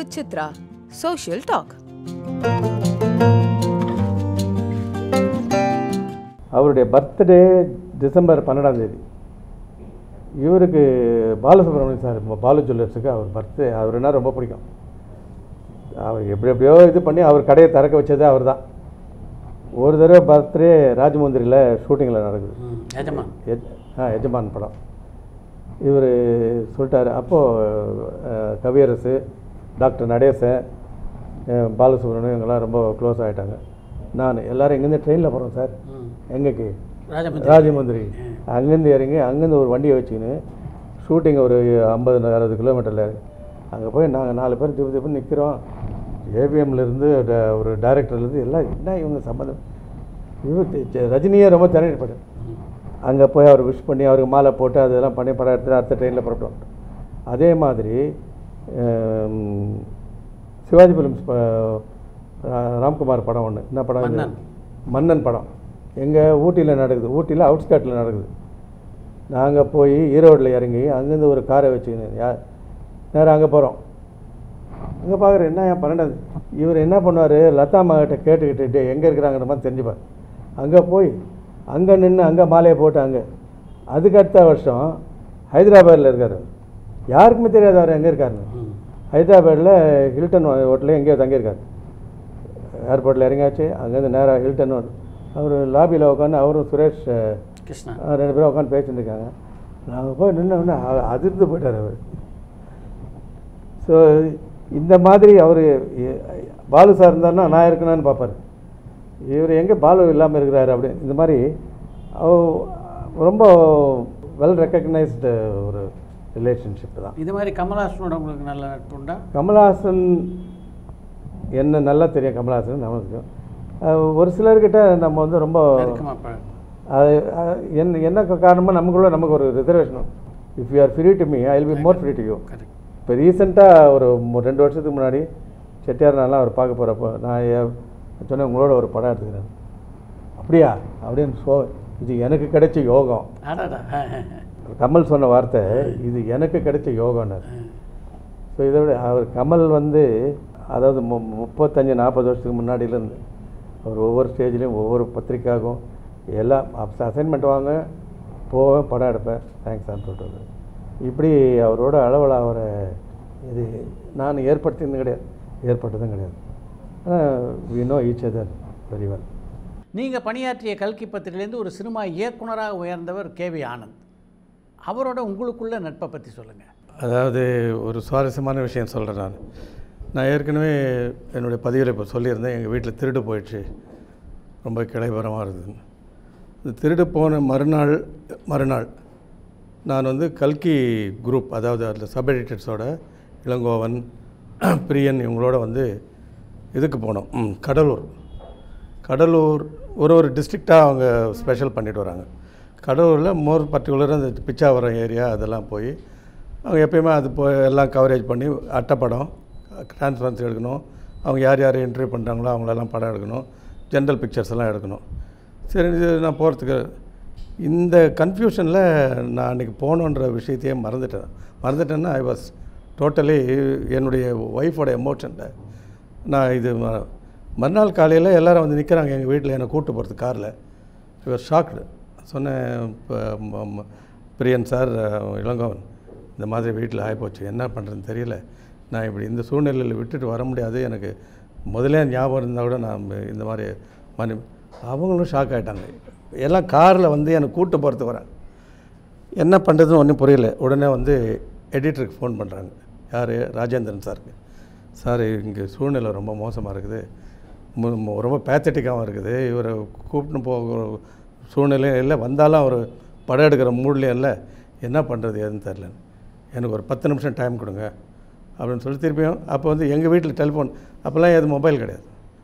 Chitra social talk அவருடைய birthday December பன்னெண்டாம் தேதி இவருக்கு பாலசுப்ரமணியம் சார் ம- பாலு ஜுவல்லர்ஸுக்கு அவர் பர்த்டே அவருன்னா ரொம்ப பிடிக்கும் அவர் எப்படி எப்படியோ இது பண்ணி அவர் கடையை திறக்க வச்சது அவர் தான் ஒரு தடவை பர்த்டே ராஜமுந்திரியில் ஷூட்டிங்கில் நடக்குது எஜமான் எஜ் ஆ எஜமான் படம் இவர் சொல்லிட்டாரு அப்போது கவியரசு டாக்டர் நடேசன் அஹ், பாலசுப்ரமணியம் இவங்கெல்லாம் ரொம்ப க்ளோஸ் ஆகிட்டாங்க நான் எல்லோரும் இங்கேருந்து ட்ரெயினில் போகிறோம் சார் எங்கேக்கு ராஜமந்திரி ராஜமந்திரி அங்கேருந்து இறங்கி அங்கேருந்து ஒரு வண்டியை வச்சுக்கின்னு ஷூட்டிங் ஒரு ஐம்பது அறுபது கிலோமீட்டரில் அங்கே போய் நாங்கள் நாலு பேர் திருப்பி திருப்பி நிற்கிறோம் ஏபிஎம்லேருந்து ஒரு டைரக்டர்லேருந்து எல்லாம் என்ன இவங்க சம்மந்தம் இவர் தி- தி- ரஜினியே ரொம்ப திறமைப்பட்டு அங்கே போய் அவர் விஷ் பண்ணி அவருக்கு மாலை போட்டு அதெல்லாம் பண்ணி படம் எடுத்துட்டு அடுத்த ட்ரெயினில் புறப்பட்டோம் அதே மாதிரி ஹம், சிவாஜி ஃபிலிம்ஸ் ராம்குமார் படம் ஒன்று என்ன படம் இது? மன்னன். மன்னன் படம் எங்கே ஊட்டியில் நடக்குது ஊட்டியில் அவுட்ஸ்கர்ட்டில் நடக்குது நாங்கள் போய் ஈரோட்டில் இறங்கி அங்கேருந்து ஒரு காரை வச்சுக்கின்னு யார் நேராக அங்கே போகிறோம் அங்கே பார்க்குறேன் என்ன ஏன் பன்னெண்டாவது இவர் என்ன பண்ணுவார் லதா மகிட்ட கேட்டுக்கிட்டு டே எங்கே இருக்கிறாங்கிற மாதிரி தெரிஞ்சுப்பார் அங்கே போய் அங்கே நின்று அங்கே மாலையை போட்டு அங்கே அதுக்கு அடுத்த வருஷம் ஹைதராபாத்தில் இருக்கார் யாருக்குமே தெரியாது அவர் எங்கே இருக்காருன்னு ஹைதராபாத்தில் ஹில்டன் ஹோட்டலில் எங்கேயோ தங்கியிருக்காரு ஏர்போர்ட்டில் இறங்கியாச்சு அங்கேருந்து நேராக ஹில்டன் அவர் லாபியில் உட்காந்து அவரும் சுரேஷ் அஹ், கிருஷ்ணா அஹ், ரெண்டு பேரும் உட்காந்து பேசிட்டு இருக்காங்க நாங்கள் போய் நின்று அதிர்ந்து போயிட்டார் அவர் ஸோ இந்த மாதிரி அவர் பாலு சார் இருந்தாருன்னா நான் இருக்கணும்னு பார்ப்பார் இவர் எங்கே பாலு இல்லாமல் இருக்கிறாரு அப்படி இந்த மாதிரி அவ- ரொம்ப வெல் ரெக்கக்னைஸ்டு ஒரு ரிலேஷன்ஷிப் தான் இது மாதிரி கமல்ஹாசனோட உங்களுக்கு நல்ல நட்பு உண்டா கமல்ஹாசன் என்ன நல்லா தெரியும் கமல்ஹாசன் நமக்கு தெரியும். அஹ் ஒரு சிலர்கிட்ட நம்ம வந்து ரொம்ப நெருக்கமா பழக்கம் அது அது என்ன என்ன காரணமாக நமக்குள்ள நமக்கு ஒரு reservation if you are free to me I will be more free to you correct இப்போ ரீசெண்டாக ஒரு மு- ரெண்டு வருஷத்துக்கு முன்னாடி செட்டியார் நான்லாம் அவர் பார்க்க போகிறப்போ நான் ஏ- சொன்னேன் உங்களோட ஒரு படம் எடுத்துக்கிறேன் அப்படியா அப்படின்னு சோ இது எனக்கு கிடைச்ச யோகம் அடாடா கமல் சொன்ன வார்த்தை இது எனக்கு கிடைச்ச யோகம்னார் ஸோ இதை விட அவர் கமல் வந்து அதாவது மு முப்பத்தஞ்சு நாற்பது வருஷத்துக்கு முன்னாடியிலேருந்து அவர் ஒவ்வொரு ஸ்டேஜ்லேயும் ஒவ்வொரு பத்திரிக்காகும் எல்லாம் அசைன்மெண்ட் வாங்க போவேன் படம் எடுப்பேன் தேங்க்ஸ் சொல்லிட்டு வருவேன். இப்படி அவரோட அளவில் அவரை இது நான் ஏற்படுத்தினது கிடையாது ஏற்பட்டதும் கிடையாது ஆனால் we know each other very well நீங்கள் பணியாற்றிய கல்கி பத்திரிகையிலேருந்து ஒரு சினிமா இயக்குனராக உயர்ந்தவர் கேவி ஆனந்த் அவரோட உங்களுக்குள்ள நட்பை பற்றி சொல்லுங்கள் அதாவது ஒரு சுவாரஸ்யமான விஷயம் சொல்கிறேன் நான் நான் ஏற்கனவே என்னுடைய பதிவில் இப்போ சொல்லியிருந்தேன் எங்கள் வீட்டில் திருடு போயிடுச்சு ரொம்ப கிளைபரமாக இருந்ததுன்னு இந்த திருடு போன மறுநாள் மறுநாள் நான் வந்து கல்கி குரூப் அதாவது அதில் சப் எடிட்டர்ஸோட இளங்கோவன் பிரியன் இவங்களோட வந்து இதுக்கு போனோம் ம், கடலூர் கடலூர் ஒரு ஒரு டிஸ்ட்ரிக்டாக அவங்க ஸ்பெஷல் பண்ணிட்டு வராங்க கடலூரில் மோர் பர்டிகுலராக அந்த பிச்சாவரம் ஏரியா அதெல்லாம் போய் அவங்க எப்பயுமே அது போய் எல்லாம் கவரேஜ் பண்ணி அட்டைப்படம் டிரான்ஸ்பரன்சி எடுக்கணும் அவங்க யார் யார் இன்டர்வியூ பண்ணுறாங்களோ அவங்களெல்லாம் படம் எடுக்கணும் ஜென்ரல் பிக்சர்ஸ் எல்லாம் எடுக்கணும் சரி இது நான் போகிறதுக்கு இந்த கன்ஃபியூஷனில் நான் அன்றைக்கி போகணுன்ற விஷயத்தையே மறந்துட்டேன் மறந்துட்டேன்னா ஐ வாஸ் டோட்டலி என்னுடைய ஒய்ஃபோட எமோஷனில் நான் இது ம- மறுநாள் காலையில் எல்லாரும் வந்து நிற்கிறாங்க எங்கள் வீட்டில் என்னை கூப்பிட்டு போகிறது காரில் இவர் ஷாக்டு சொன்னேன் இப்போ ம- ம- பிரியன் சார் அஹ், இளங்கோவன் இந்த மாதிரி வீட்டில் ஆகிப்போச்சு என்ன பண்ணுறதுன்னு தெரியல நான் இப்படி இந்த சூழ்நிலையில் விட்டுட்டு வர முடியாது எனக்கு முதலே ஞாபகம் இருந்தால் கூட நான் இந்த மாதிரி மனி அவங்களும் ஷாக் ஆகிட்டாங்க எல்லாம் காரில் வந்து என்னை கூப்பிட்டு போகிறதுக்கு வரேன் என்ன பண்ணுறதுன்னு ஒன்றும் புரியல உடனே வந்து எடிட்டருக்கு ஃபோன் பண்ணுறாங்க யார் ராஜேந்திரன் சாருக்கு சார் இங்கே சூழ்நிலை ரொம்ப மோசமாக இருக்குது மு- மு- ரொம்ப பேத்தட்டிக்காகவும் இருக்குது இவரை கூப்பிட்டு போகிற சூழ்நிலையும் இல்லை வந்தாலும் அவர் படம் எடுக்கிற மூட்லேயும் இல்லை என்ன பண்ணுறது எதுன்னு தெரில எனக்கு ஒரு பத்து நிமிஷம் டைம் கொடுங்க அப்படின்னு சொல்லி திருப்பியும் அப்போ வந்து எங்கள் வீட்டில் டெலிஃபோன் அப்போல்லாம் எது மொபைல் கிடையாது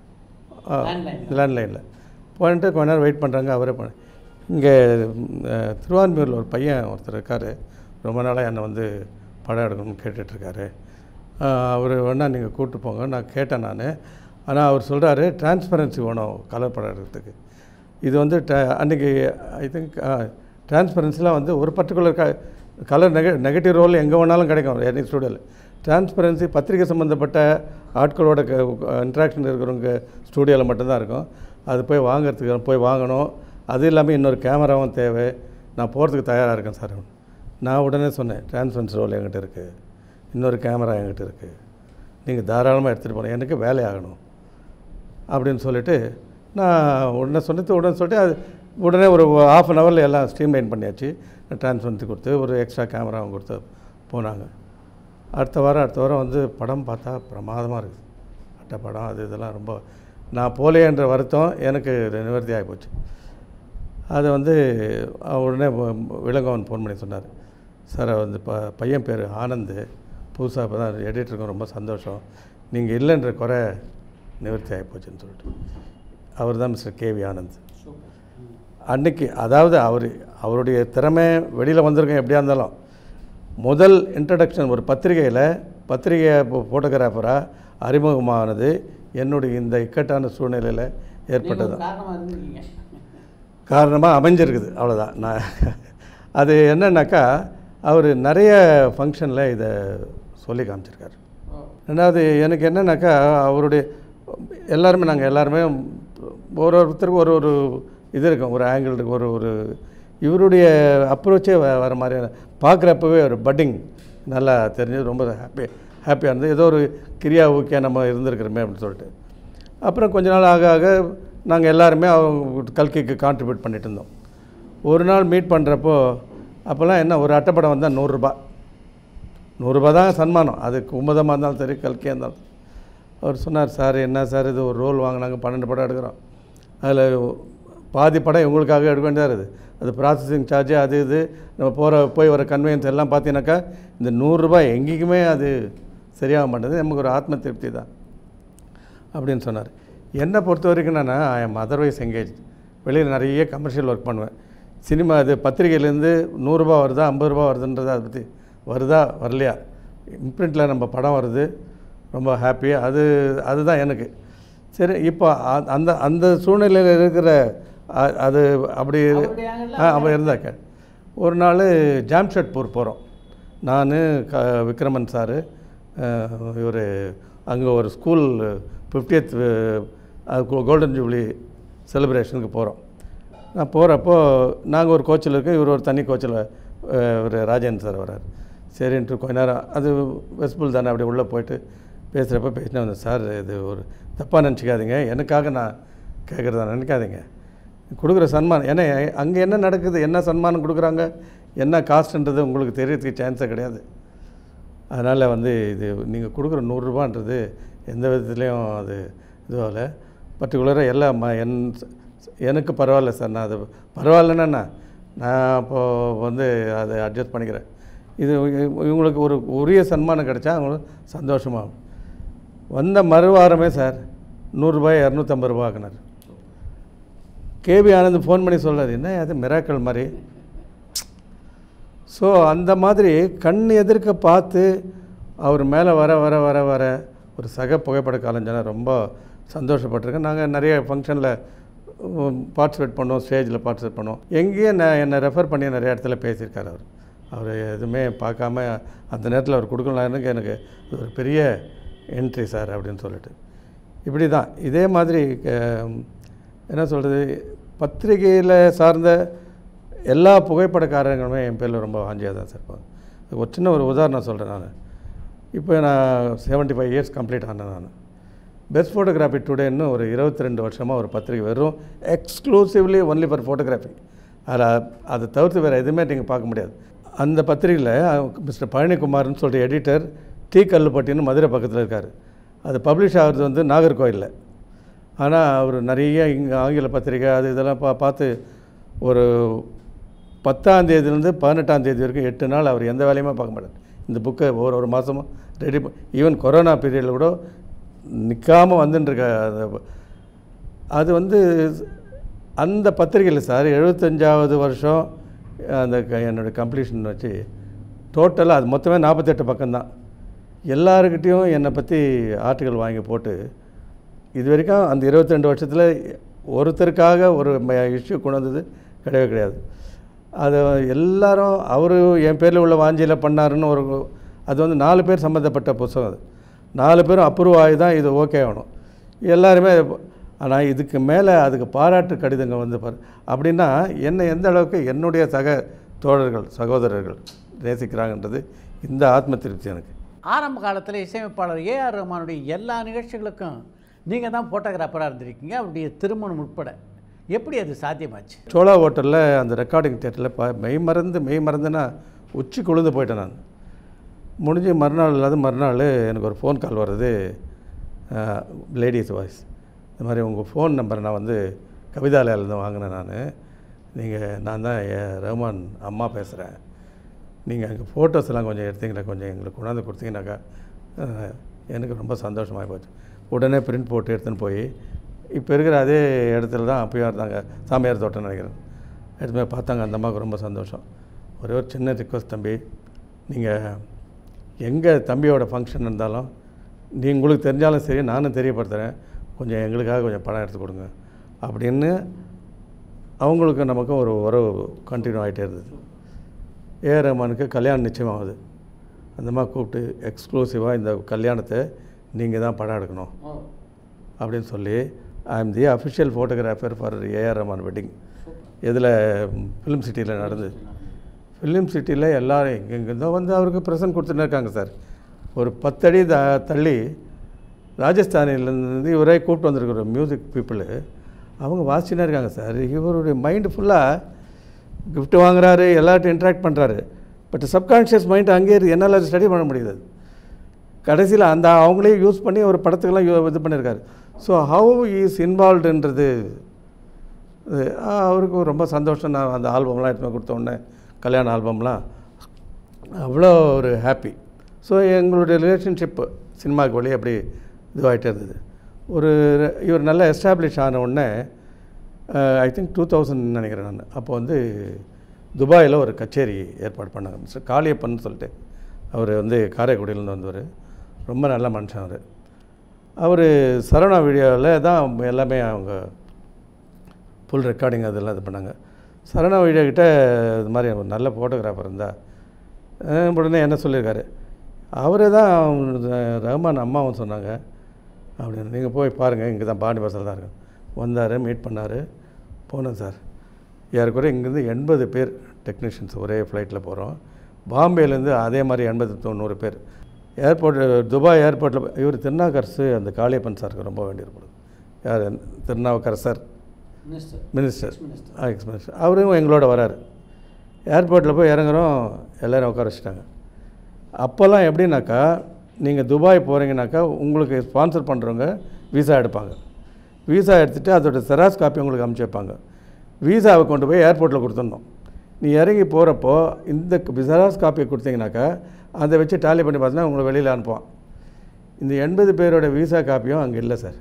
லேண்ட்லைனில் போயிட்டு கொஞ்ச நேரம் வெயிட் பண்ணுறாங்க அவரே பண்ண இங்கே திருவான்மியூரில் ஒரு பையன் ஒருத்தர் இருக்கார் ரொம்ப நாளாக என்னை வந்து படம் எடுக்கணும்னு கேட்டுட்ருக்காரு அவர் வேணால் நீங்கள் கூப்பிட்டு போங்க நான் கேட்டேன் நான் ஆனால் அவர் சொல்கிறாரு டிரான்ஸ்பரன்சி வேணும் கலர் படம் எடுக்கிறதுக்கு இது வந்து ட அன்றைக்கி ஐ திங்க் டிரான்ஸ்பரன்சிலாம் வந்து ஒரு பர்டிகுலர் க கலர் நெக நெகட்டிவ் ரோல் எங்கே வேணாலும் கிடைக்கும் எனி ஸ்டூடியோவில் டிரான்ஸ்பரன்சி பத்திரிகை சம்மந்தப்பட்ட ஆட்களோட இன்ட்ராக்ஷன் இருக்கிறவங்க ஸ்டூடியோவில் மட்டும்தான் இருக்கும் அது போய் வாங்குறதுக்கு போய் வாங்கணும் அது இல்லாமல் இன்னொரு கேமராவும் தேவை நான் போகிறதுக்கு தயாராக இருக்கேன் சார் நான் உடனே சொன்னேன் டிரான்ஸ்பரன்ஸ் ரோல் என்கிட்ட இருக்குது இன்னொரு கேமரா என்கிட்ட இருக்குது நீங்கள் தாராளமாக எடுத்துகிட்டு போகணும் எனக்கு வேலையாகணும் அப்படின்னு சொல்லிட்டு நான் உடனே சொன்னது உடனே சொல்லிட்டு அது உடனே ஒரு ஆஃப் அன் ஹவரில் எல்லாம் ஸ்ட்ரீம்லைன் பண்ணியாச்சு ட்ரான்ஸ்பரன்சி கொடுத்து ஒரு எக்ஸ்ட்ரா கேமராவும் கொடுத்து போனாங்க அடுத்த வாரம் அடுத்த வாரம் வந்து படம் பார்த்தா பிரமாதமாக இருக்குது அட்டை படம் அது இதெல்லாம் ரொம்ப நான் போலேன்ற வருத்தம் எனக்கு நிவர்த்தி ஆகி போச்சு அதை வந்து அஹ், உடனே வ- விலங்கவன் ஃபோன் பண்ணி சொன்னார் சார் வந்து ப பையன் பேர் ஆனந்து புதுசாக இப்போ தான் எடிட்டருக்கும் ரொம்ப சந்தோஷம் நீங்கள் இல்லைன்ற குறை நிவர்த்தி ஆகி போச்சுன்னு சொல்லிட்டு அவர் தான் மிஸ்டர் கேவி ஆனந்த் அன்னைக்கு அதாவது அவர் அவருடைய திறமை வெளியில் வந்திருக்கோம் எப்படியா இருந்தாலும் முதல் இன்ட்ரடக்ஷன் ஒரு பத்திரிகையில் பத்திரிகை ஃபோட்டோகிராஃபராக அறிமுகமானது என்னுடைய இந்த இக்கட்டான சூழ்நிலையில் ஏற்பட்டது காரணமாக இருந்திருக்கீங்க காரணமாக அமைஞ்சிருக்குது அவ்வளோதான் நான் அது என்னன்னாக்கா அவர் நிறைய ஃபங்க்ஷனில் இதை சொல்லி காமிச்சிருக்காரு ரெண்டாவது எனக்கு என்னன்னாக்கா அவருடைய எல்லாருமே நாங்கள் எல்லாருமே ஒரு ஒருத்தருக்கும் ஒரு ஒரு இது இருக்கும் ஒரு ஆங்கிள் இருக்கும் ஒரு ஒரு இவருடைய அப்ரோச்சே வர மாதிரியான பார்க்குறப்பவே ஒரு பட்டிங் நல்லா தெரிஞ்சது ரொம்ப ஹாப்பி ஹாப்பியாக இருந்தது ஏதோ ஒரு கிரியா ஊக்கியாக நம்ம இருந்திருக்கிறோமே அப்படின்னு சொல்லிட்டு அப்புறம் கொஞ்ச நாள் ஆக ஆக நாங்கள் எல்லாருமே அவங்க கல்கிக்கு கான்ட்ரிபியூட் பண்ணிட்டு இருந்தோம் ஒரு நாள் மீட் பண்ணுறப்போ அப்போல்லாம் என்ன ஒரு அட்டைப்படம் வந்தால் நூறுரூபா நூறுரூபா தான் சன்மானம் அது குமுதமாக இருந்தாலும் சரி கல்கியாக இருந்தாலும் அவர் சொன்னார் சார் என்ன சார் இது ஒரு ரோல் வாங்கினாங்க பன்னெண்டு படம் எடுக்கிறோம் அதில் பாதி படம் உங்களுக்காக எடுக்க வேண்டியதாக இருக்குது அது ப்ராசஸிங் சார்ஜு அது இது நம்ம போகிற போய் வர கன்வீனியன்ஸ் எல்லாம் பார்த்தீங்கன்னாக்கா இந்த நூறுரூபா எங்கேயுமே அது சரியாக மாட்டேங்குது நமக்கு ஒரு ஆத்ம திருப்தி தான் அப்படின்னு சொன்னார் என்னை பொறுத்த வரைக்கும் நான் ஐ எம் அதர்வைஸ் எங்கேஜ் வெளியில் நிறைய கமர்ஷியல் ஒர்க் பண்ணுவேன் சினிமா இது பத்திரிகையிலேருந்து நூறுரூபா வருதா ஐம்பது ரூபா வருதுன்றதை அதை பற்றி வருதா வரலையா இம்ப்ரிண்ட்டில் நம்ம படம் வருது ரொம்ப ஹாப்பி அது அதுதான் எனக்கு சரி இப்போ அ- அந்த அந்த சூழ்நிலையில் இருக்கிற அ- அது அப்படி அவருடைய angle-ல ஆ அப்போ இருந்தாக்க ஒரு நாள் ஜாம்ஷெட்பூர் போகிறோம் நான் க விக்ரமன் சாரு இவர் அங்கே ஒரு ஸ்கூல் ஃபிஃப்டியத் கோல்டன் ஜூப்ளி செலிப்ரேஷனுக்கு போகிறோம் நான் போகிறப்போ நாங்கள் ஒரு கோச்சில் இருக்கோம் இவர் ஒரு தனி கோச்சில் ஒரு ராஜேந்திர சார் வரார் சரின்ட்டு கொஞ்ச நேரம் அது வெஸ்புல் தானே அப்படி உள்ளே போயிட்டு பேசுகிறப்ப பேசினே வந்தேன் சார் இது ஒரு தப்பாக நினச்சிக்காதீங்க எனக்காக நான் கேட்குறதா நினைக்காதீங்க கொடுக்குற சன்மானம் ஏன்னா அங்கே என்ன நடக்குது என்ன சன்மானம் கொடுக்குறாங்க என்ன காஸ்ட்ன்றது உங்களுக்கு தெரியறதுக்கு சான்ஸே கிடையாது அதனால் வந்து இது நீங்கள் கொடுக்குற நூறுரூபான்றது எந்த விதத்துலேயும் அது இதுவாகல பர்டிகுலராக எல்லாம் ம என் எனக்கு பரவாயில்ல சார் நான் அது பரவாயில்லன்னா என்ன? நான் இப்போது வந்து அதை அட்ஜஸ்ட் பண்ணிக்கிறேன் இது இ- இவங்களுக்கு ஒரு உரிய சன்மானம் கிடைச்சா அவங்களுக்கு சந்தோஷமாகும் வந்த மறுவாரமே சார் நூறுரூபாய் இரநூத்தம்பது ரூபா ஆக்குனார் கேபி ஆனந்த் ஃபோன் பண்ணி சொல்றாரு என்ன அது மிராக்கள் மாதிரி ஸோ அந்த மாதிரி கண் எதிர்க்க பார்த்து அவர் மேலே வர வர வர வர ஒரு சக புகைப்பட கலைஞனாக ரொம்ப சந்தோஷப்பட்டிருக்கேன் நாங்கள் நிறைய ஃபங்க்ஷனில் பார்ட்டிசிபேட் பண்ணோம் ஸ்டேஜில் பார்ட்டிசிபேட் பண்ணோம் எங்கேயும் நான் என்னை ரெஃபர் பண்ணி நிறைய இடத்துல பேசியிருக்காரு அவர் அவர் எதுவுமே பார்க்காம அந்த நேரத்தில் அவர் கொடுக்கலான்னு எனக்கு இது ஒரு பெரிய என்ட்ரி சார் அப்படின்னு சொல்லிட்டு இப்படி தான் இதே மாதிரி அஹ், என்ன சொல்கிறது பத்திரிகையில் சார்ந்த எல்லா புகைப்படக்காரங்களுமே என் பேரில் ரொம்ப வாஞ்சியாக தான் சார் இருப்பாங்க ஒரு சின்ன ஒரு உதாரணம் சொல்கிறேன் நான் இப்போ நான் 75 ஃபைவ் இயர்ஸ் கம்ப்ளீட் ஆனேன் நான் பெஸ்ட் ஃபோட்டோகிராஃபி டுடேன்னு ஒரு இருபத்தி ரெண்டு வருஷமாக ஒரு பத்திரிகை வெறும் எக்ஸ்க்ளூசிவ்லி ஒன்லி ஃபார் ஃபோட்டோகிராஃபி அதில் அதை தவிர்த்து வேறு எதுவுமே நீங்கள் பார்க்க முடியாது அந்த பத்திரிகையில் மிஸ்டர் பழனிக்குமார்னு சொல்லிட்டு எடிட்டர் டி கல்லுப்பட்டின்னு மதுரை பக்கத்தில் இருக்கார் அது பப்ளிஷ் ஆகிறது வந்து நாகர்கோயிலில் ஆனால் அவர் நிறைய இங்கே ஆங்கில பத்திரிகை அது இதெல்லாம் பா பார்த்து ஒரு பத்தாம் தேதியிலேருந்து பதினெட்டாம் தேதி வரைக்கும் எட்டு நாள் அவர் எந்த வேலையுமே பார்க்க மாட்டார் இந்த புக்கை ஒரு ஒரு மாதமும் ரெடி ஈவன் கொரோனா பீரியடில் கூட நிற்காமல் வந்துட்டுருக்க அந்த அது வந்து அந்த பத்திரிகையில் சார் எழுபத்தஞ்சாவது வருஷம் அந்த க- என்னோட கம்ப்ளீஷன் வச்சு டோட்டலாக அது மொத்தமே நாற்பத்தெட்டு பக்கம்தான் எல்லாருக்கிட்டேயும் என்னை பற்றி ஆர்டிக்கல் வாங்கி போட்டு இது வரைக்கும் அந்த 22 வருஷத்தில் ஒருத்தருக்காக ஒரு இஷ்யூ கொண்டு வந்தது கிடையவே கிடையாது அதை எல்லாரும் அவர் என் பேரில் உள்ள வாஞ்சியில் பண்ணாருன்னு ஒரு அது வந்து நாலு பேர் சம்மந்தப்பட்ட புஸ்தகம் அது நாலு பேரும் அப்ரூவ் ஆகி தான் இது ஓகே ஆகணும் எல்லாருமே ஆனால் இதுக்கு மேலே அதுக்கு பாராட்டு கடிதங்கள் வந்து பாரு அப்படின்னா என்னை எந்த அளவுக்கு என்னுடைய சக தோழர்கள் சகோதரர்கள் நேசிக்கிறாங்கன்றது இந்த ஆத்ம திருப்தி எனக்கு ஆரம்ப காலத்தில் இசையமைப்பாளர் ஏஆர் ரஹ்மானுடைய எல்லா நிகழ்ச்சிகளுக்கும் நீங்கள் தான் ஃபோட்டோகிராஃபராக இருந்திருக்கீங்க அவருடைய திருமணம் உட்பட எப்படி அது சாத்தியமாச்சு சோழா ஹோட்டலில் அந்த ரெக்கார்டிங் தேட்டரில் ப மெய் மறந்து மெய் மறந்துன்னா உச்சி கொழுந்து போயிட்டேன் நான் முடிஞ்சு மறுநாள் இல்லாத மறுநாள் எனக்கு ஒரு ஃபோன் கால் வருது லேடிஸ் வாய்ஸ் இந்த மாதிரி உங்கள் ஃபோன் நம்பர் நான் வந்து கவிதாலயிலேருந்து வாங்கினேன் நான் நீங்கள் நான் தான் ஏ ரஹ்மான் அம்மா பேசுகிறேன் நீங்கள் அங்கே ஃபோட்டோஸ் எல்லாம் கொஞ்சம் எடுத்தீங்களா கொஞ்சம் எங்களுக்கு கொண்டாந்து கொடுத்தீங்கன்னாக்கா அஹ், எனக்கு ரொம்ப சந்தோஷமாக போச்சு உடனே பிரிண்ட் போட்டு எடுத்துன்னு போய் இப்போ இருக்கிற அதே இடத்துல தான் அப்பயும் இருந்தாங்க சாமியார் தோட்டம் நினைக்கிறேன் எடுத்து போய் பார்த்தாங்க அந்த அம்மாவுக்கு ரொம்ப சந்தோஷம் ஒரே ஒரு சின்ன ரிக்வஸ்ட் தம்பி நீங்கள் எங்கே தம்பியோட ஃபங்க்ஷன் இருந்தாலும் நீ உங்களுக்கு தெரிஞ்சாலும் சரி நானும் தெரியப்படுத்துகிறேன் கொஞ்சம் எங்களுக்காக கொஞ்சம் பணம் எடுத்து கொடுங்க அப்படின்னு அவங்களுக்கு நமக்கும் ஒரு உறவு கண்டினியூ ஆகிட்டே இருந்தது ஏஆர் ரஹ்மானுக்கு கல்யாணம் நிச்சயமாகுது அந்த மாதிரி கூப்பிட்டு எக்ஸ்க்ளூசிவாக இந்த கல்யாணத்தை நீங்கள் தான் படம் எடுக்கணும் அப்படின்னு சொல்லி I am the official photographer for A R Rahman wedding இதில் ஃபிலிம் சிட்டியில் நடந்தது ஃபிலிம் சிட்டியில் எல்லாரும் எங்கெங்கேருந்தோ வந்து அவருக்கு ப்ரெசன்ட் கொடுத்துன்னு இருக்காங்க சார் ஒரு பத்தடி த தள்ளி ராஜஸ்தானிலேருந்து இவரே கூப்பிட்டு வந்திருக்கிற மியூசிக் பீப்புளு அவங்க வாசிச்சுனே இருக்காங்க சார் இவருடைய மைண்டு ஃபுல்லாக gift வாங்குறாரு எல்லார்ட்டும் இன்ட்ராக்ட் பண்ணுறாரு பட் சப்கான்ஷியஸ் மைண்ட் அங்கேயே இருக்கு. என்னால் அது ஸ்டடி பண்ண முடியுது அது. கடைசியில் அந்த அவங்களே யூஸ் பண்ணி ஒரு படத்துக்கெல்லாம் யூ- இது பண்ணியிருக்காரு ஸோ ஹவு இஸ் இன்வால்வ்டுன்றது அது, ஆ, அவருக்கு ரொம்ப சந்தோஷம் நான் அந்த ஆல்பம்லாம் எடுத்து போய் கொடுத்த உடனே கல்யாண ஆல்பம்லாம் அவ்வளோ ஒரு ஹாப்பி ஸோ எங்களுடைய ரிலேஷன்ஷிப்பு சினிமாவுக்கு வெளியே அப்படி இதுவாகிட்டே இருந்தது ஒரு இவர் நல்லா எஸ்டாப்ளிஷ் ஆன உடனே ஐ திங்க் டூ தௌசண்ட் நினைக்கிறேன் நான் அப்போ வந்து துபாயில் ஒரு கச்சேரி ஏற்பாடு பண்ணாங்க மிஸ்டர் காளியப்பன் சொல்லிட்டு அவர் வந்து காரைக்குடியிலேருந்து வந்தவர் ரொம்ப நல்ல மனுஷன் அவர் அவர் சரவணா வீடியோவில் தான் எல்லாமே அவங்க ஃபுல் ரெக்கார்டிங் அதெல்லாம் இது பண்ணாங்க சரணா வீடியோ கிட்ட இது மாதிரி ஒரு நல்ல ஃபோட்டோகிராஃபர் இருந்தா அஹ் உடனே என்ன சொல்லியிருக்காரு அவரே தான் அவங்க ரஹ்மான் அம்மாவும் சொன்னாங்க அப்படின்னு நீங்கள் போய் பாருங்கள் இங்கே தான் பாண்டி பஸ்ஸில் தான் இருக்கு வந்தார் மீட் பண்ணார் போனேன் சார் ஏறக்குறைய இங்கேருந்து எண்பது பேர் டெக்னீஷியன்ஸ் ஒரே ஃப்ளைட்டில் போகிறோம் பாம்பேலேருந்து அதே மாதிரி எண்பது தொண்ணூறு பேர் ஏர்போர்ட் துபாய் ஏர்போர்ட்டில் இவர் திருநாக்கரசு அந்த காளியப்பன் சாருக்கு ரொம்ப வேண்டியிருப்பது யார் திருநாவுக்கரசர் மினிஸ்டர் எக்ஸ் மினிஸ்டர் அவரும் எங்களோட வராரு ஏர்போர்ட்டில் போய் இறங்குறோம் எல்லோரும் உட்கார வச்சுட்டாங்க அப்போல்லாம் எப்படின்னாக்கா நீங்கள் துபாய் போகிறீங்கனாக்கா உங்களுக்கு ஸ்பான்சர் பண்ணுறவங்க விசா எடுப்பாங்க விசா எடுத்துகிட்டு அதோட செராஸ் காப்பி உங்களுக்கு அமுச்சு வைப்பாங்க விசாவை கொண்டு போய் ஏர்போர்ட்டில் கொடுத்துடணும் நீ இறங்கி போகிறப்போ இந்த செராஸ் காப்பியை கொடுத்தீங்கனாக்கா அதை வச்சு டாலி பண்ணி பார்த்தீங்கன்னா உங்களை வெளியில் அனுப்புவான் இந்த எண்பது பேரோட விசா காப்பியும் அங்கே இல்லை சார்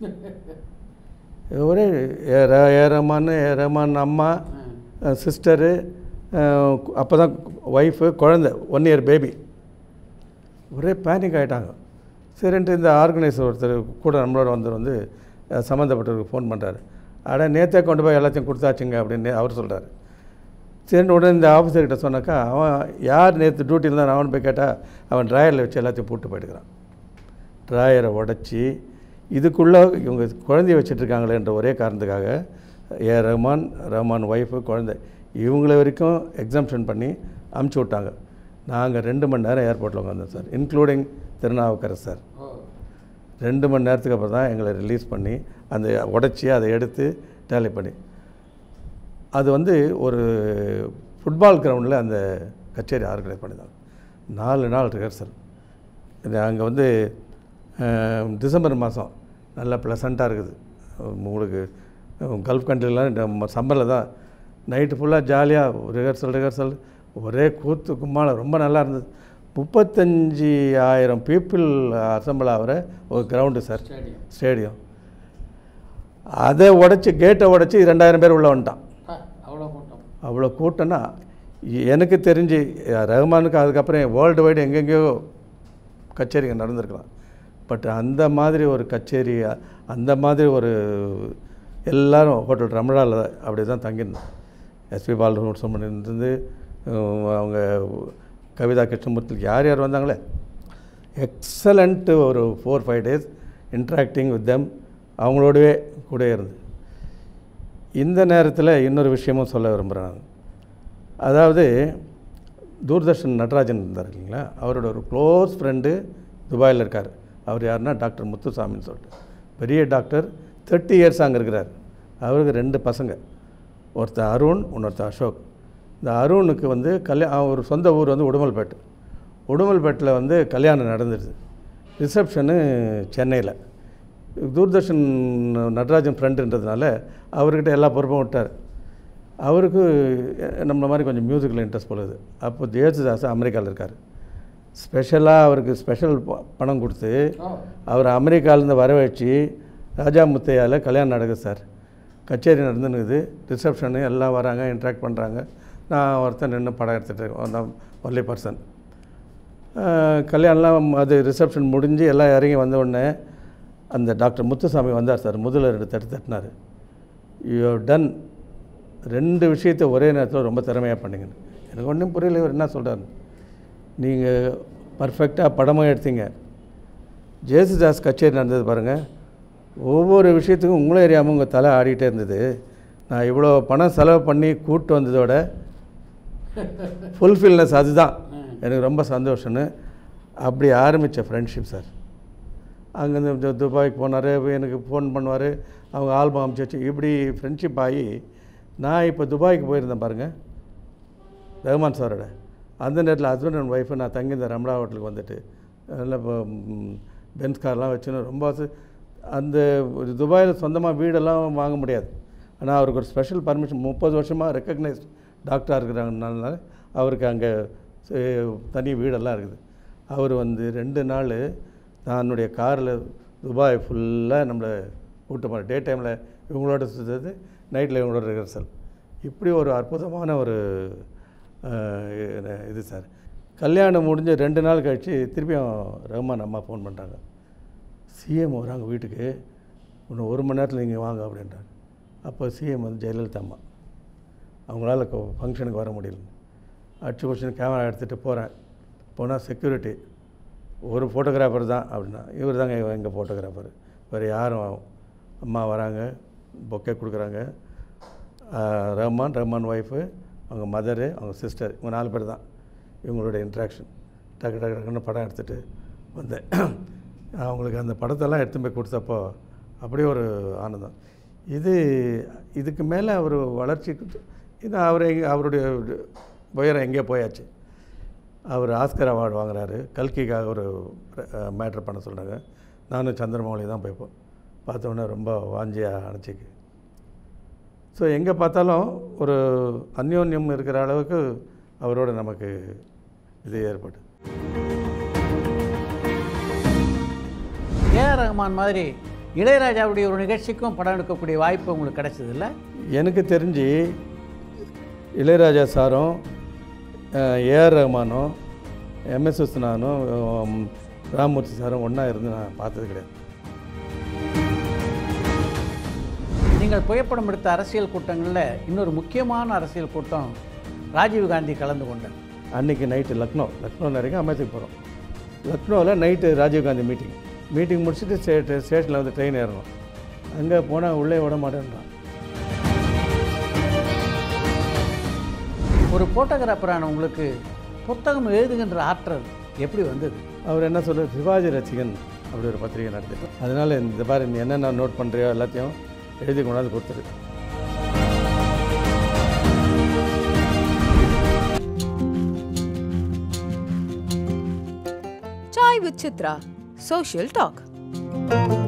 ஒரே ஏ ர- ஏ ரஹ்மான் ஏ ரஹ்மான் அம்மா சிஸ்டரு அப்போ தான் ஒய்ஃபு குழந்த ஒன் இயர் பேபி ஒரே பேனிக் ஆகிட்டாங்க சரின்ட்டு இந்த ஆர்கனைசர் ஒருத்தர் கூட நம்மளோட வந்தவர் வந்து அஹ், சம்மந்தப்பட்டவருக்கு ஃபோன் பண்ணுறாரு அட நேற்றே கொண்டு போய் எல்லாத்தையும் கொடுத்தாச்சுங்க அப்படின்னு அவர் சொல்கிறாரு சரின்னு உடனே இந்த ஆஃபீஸர்கிட்ட சொன்னாக்கா அவன் யார் நேற்று டியூட்டியில் தான் அவன் போய் கேட்டால் அவன் ட்ராயரில் வச்சு எல்லாத்தையும் போட்டு போயிட்டுக்கிறான் ட்ராயரை உடச்சி இதுக்குள்ளே இவங்க குழந்தைய வச்சிட்ருக்காங்களேன்ற ஒரே காரணத்துக்காக ஏ ரஹ்மான் ரஹ்மான் ஒய்ஃபு குழந்தை இவங்கள வரைக்கும் எக்ஸாம்ஷன் பண்ணி அமுச்சு விட்டாங்க நாங்கள் ரெண்டு மணி நேரம் ஏர்போர்ட்டில் உட்காந்தோம் சார் இன்க்ளூடிங் திருநாவுக்கரசு சார் ரெண்டு மணி நேரத்துக்கு அப்புறம் தான் எங்களை ரிலீஸ் பண்ணி அந்த உடச்சி அதை எடுத்து டேலி பண்ணி அது வந்து ஒரு ஃபுட்பால் கிரவுண்டில் அந்த கச்சேரி ஆர்கனைஸ் பண்ணியிருந்தாங்க நாலு நாள் ரிஹர்சல் இது அங்கே வந்து அஹ், டிசம்பர் மாதம் நல்லா ப்ளசண்ட்டாக இருக்குது உங்களுக்கு கல்ஃப் கண்ட்ரிலாம் சம்மரில் தான் நைட்டு ஃபுல்லாக ஜாலியாக ரிஹர்சல் ரிஹர்சல் ஒரே கூத்து கும்மாளம் ரொம்ப நல்லா இருந்தது முப்பத்தஞ்சு ஆயிரம் பீப்புள் அசம்பிள் ஆகிற ஒரு கிரவுண்டு சார் ஸ்டேடியம் அதை உடச்சி கேட்டை உடச்சி ரெண்டாயிரம் பேர் உள்ளே வந்துட்டான் அவ்வளோ கூட்டம் அவ்வளோ கூட்டம்னா எனக்கு தெரிஞ்சு ரஹ்மானுக்கு அதுக்கப்புறம் வேர்ல்டு வைடு எங்கெங்கேயோ கச்சேரிங்க நடந்திருக்கலாம் பட் அந்த மாதிரி ஒரு கச்சேரி அந்த மாதிரி ஒரு எல்லாரும் ஹோட்டல் ரமணாவில் அப்படி தான் தங்கியிருந்தோம் எஸ்பி பாலசுப்ரமணியன் இருந்து அவங்க கவிதா கிருஷ்ணமூர்த்தி யார் யார் வந்தாங்களே எக்ஸலண்ட்டு ஒரு four five days interacting with them அவங்களோடவே கூட இருந்து இந்த நேரத்தில் இன்னொரு விஷயமும் சொல்ல விரும்புகிறேன் நான் அதாவது தூர்தர்ஷன் நடராஜன் இருந்தார் இல்லைங்களா அவரோட ஒரு க்ளோஸ் ஃப்ரெண்டு துபாயில் இருக்கார் அவர் யாருன்னா டாக்டர் முத்துசாமின்னு சொல்லிட்டு பெரிய டாக்டர் தேர்ட்டி இயர்ஸ் அங்கே இருக்கிறார் அவருக்கு ரெண்டு பசங்க ஒருத்தர் அருண் இன்னொருத்தர் அசோக் இந்த அருணுக்கு வந்து கல்யா ஒரு சொந்த ஊர் வந்து உடுமல்பேட்டு உடுமல்பேட்டில் வந்து கல்யாணம் நடந்துடுது ரிசப்ஷனு சென்னையில் தூர்தர்ஷன் நடராஜன் ஃப்ரெண்டுன்றதுனால அவர்கிட்ட எல்லா பொறுப்பும் விட்டார் அவருக்கு நம்மள மாதிரி கொஞ்சம் மியூசிக்கில் இன்ட்ரெஸ்ட் போலுது அப்போ ஜெயசுதாஸ் அமெரிக்காவில் இருக்கார் ஸ்பெஷலாக அவருக்கு ஸ்பெஷல் ப- பணம் கொடுத்து அவர் அமெரிக்காவிலேருந்து வர வச்சு ராஜா முத்தையாவில் கல்யாணம் நடக்குது சார் கச்சேரி நடந்துனுக்குது ரிசப்ஷனு எல்லாம் வராங்க இன்ட்ராக்ட் பண்ணுறாங்க நான் ஒருத்தன் நின்று படம் எடுத்துகிட்டு இருக்கேன் ஒன்லி பர்சன் கல்யாணம்லாம் அது ரிசப்ஷன் முடிஞ்சு எல்லாம் இறங்கி வந்த உடனே அந்த டாக்டர் முத்துசாமி வந்தார் சார் முதல்ல ரெண்டு தட்டு தட்டினார் யூ டன் ரெண்டு விஷயத்தை ஒரே நேரத்தில் ரொம்ப திறமையாக பண்ணீங்க எனக்கு ஒன்றும் புரியல இவர் என்ன சொல்கிறார் நீங்கள் பர்ஃபெக்டாக படமும் எடுத்தீங்க ஜேசுதாஸ் கச்சேரி நடந்தது பாருங்கள் ஒவ்வொரு விஷயத்துக்கும் உங்களே அறியாமல் உங்கள் தலை ஆடிட்டே இருந்தது நான் இவ்வளோ பணம் செலவு பண்ணி கூட்டு வந்ததோட ஃபுல்ஃபில்னஸ் அதுதான் எனக்கு ரொம்ப சந்தோஷம்னு அப்படி ஆரம்பித்த ஃப்ரெண்ட்ஷிப் சார் அங்கேருந்து து- துபாய்க்கு போனார் எனக்கு ஃபோன் பண்ணுவார் அவங்க ஆல்பம் அனுப்பிச்சு வச்சு இப்படி ஃப்ரெண்ட்ஷிப் ஆகி நான் இப்போ துபாய்க்கு போயிருந்தேன் பாருங்கள் ரஹ்மான் சாரோட அந்த நேரத்தில் ஹஸ்பண்ட் அண்ட் ஒய்ஃபு நான் தங்கியிருந்த ரமணா ஹோட்டலுக்கு வந்துட்டு நல்ல இப்போ, ம், பென்ஸ் கார்லாம் வச்சுன்னு ரொம்ப வச- அந்த ஒரு துபாயில் சொந்தமாக வீடெல்லாம் வாங்க முடியாது ஆனால் அவருக்கு ஒரு ஸ்பெஷல் பர்மிஷன் முப்பது வருஷமாக ரெக்கக்னைஸ்ட் டாக்டராக இருக்கிறாங்கனால அவருக்கு அங்கே தனி வீடெல்லாம் இருக்குது அவர் வந்து ரெண்டு நாள் தன்னுடைய காரில் துபாய் ஃபுல்லாக நம்மளை கூட்டு போன டே டைமில் இவங்களோட சுற்றுறது நைட்டில் இவங்களோட ரிஹர்சல் இப்படி ஒரு அற்புதமான ஒரு அஹ், இது சார் கல்யாணம் முடிஞ்ச ரெண்டு நாள் கழித்து திருப்பியும் ரஹ்மான் அம்மா ஃபோன் பண்ணுறாங்க சிஎம் வராங்க வீட்டுக்கு இன்னும் ஒரு மணி நேரத்தில் நீங்கள் வாங்க அப்படின்றாங்க அப்போ சிஎம் வந்து ஜெயலலிதா அம்மா அவங்களால ஃபங்க்ஷனுக்கு வர முடியல அடிச்சு பிடிச்சின்னு கேமரா எடுத்துகிட்டு போகிறேன் போனால் செக்யூரிட்டி ஒரு ஃபோட்டோகிராஃபர் தான் அப்படின்னா இவர் தாங்க எங்கள் ஃபோட்டோகிராஃபர் வேறு யாரும் அம்மா வராங்க பொக்கே கொடுக்குறாங்க ஆஹ் ரஹ்மான் ரஹ்மான் ஒய்ஃபு அவங்க மதரு அவங்க சிஸ்டர் இவங்க நாலு பேர் தான் இவங்களோட இன்ட்ராக்ஷன் டக்கு டக்கு டக்குன்னு படம் எடுத்துகிட்டு வந்தேன் அவங்களுக்கு அந்த படத்தெல்லாம் எடுத்து போய் கொடுத்தப்போ அப்படியே ஒரு ஆனந்தம் இது இதுக்கு மேலே அவர் வளர்ச்சி இது அவர் எங்க- அவருடைய உயரம் எங்கேயோ போயாச்சு அவர் ஆஸ்கர் அவார்டு வாங்குறாரு கல்கிக்காக ஒரு மேட்ரு பண்ண சொல்கிறாங்க நானும் சந்திரமௌலி தான் போய் போ- பார்த்த உடனே ரொம்ப வாஞ்சியாக அணைச்சிக்கு ஸோ எங்கே பார்த்தாலும் ஒரு அந்யோன்யம் இருக்கிற அளவுக்கு அவரோட நமக்கு இது ஏற்பட்டு ஏஆர் ரஹ்மான் மாதிரி இளையராஜாவுடைய ஒரு நிகழ்ச்சிக்கும் படம் எடுக்கக்கூடிய வாய்ப்பு உங்களுக்கு கிடைச்சது இல்லை எனக்கு தெரிஞ்சு இளையராஜா சாரும் ஏஆர் ரஹ்மானும் எம்எஸ் விஸ்வநாதனும் உம், ராமமூர்த்தி சாரும் ஒன்றா இருந்து நான் பார்த்தது கிடையாது நீங்கள் புகைப்படம் எடுத்த அரசியல் கூட்டங்களில் இன்னொரு முக்கியமான அரசியல் கூட்டம் ராஜீவ் காந்தி கலந்து கொண்டார் அன்றைக்கி நைட்டு லக்னோ லக்னோ வரைக்கும் அமைச்சுக்கு போகிறோம் லக்னோவில் நைட்டு ராஜீவ்காந்தி மீட்டிங் மீட்டிங் முடிச்சுட்டு ஸ்டே ஸ்டேஷனில் வந்து ட்ரெயின் ஏறணும் அங்கே போனால் உள்ளே விட மாட்டேன்றான் ஒரு ஃபோட்டோகிராஃபரான உங்களுக்கு புத்தகம் எழுதுகின்ற ஆற்றல் எப்படி வந்தது அவர் என்ன சொல்றாரு சிவாஜி ரசிகன் அப்படி ஒரு பத்திரிகை நடத்திட்டு அதனால் இந்த பாரு நீ என்னென்ன நோட் பண்ணுறியோ எல்லாத்தையும் எழுதி கொண்டாந்து கொடுத்துரு Chai with Chitra. Social talk.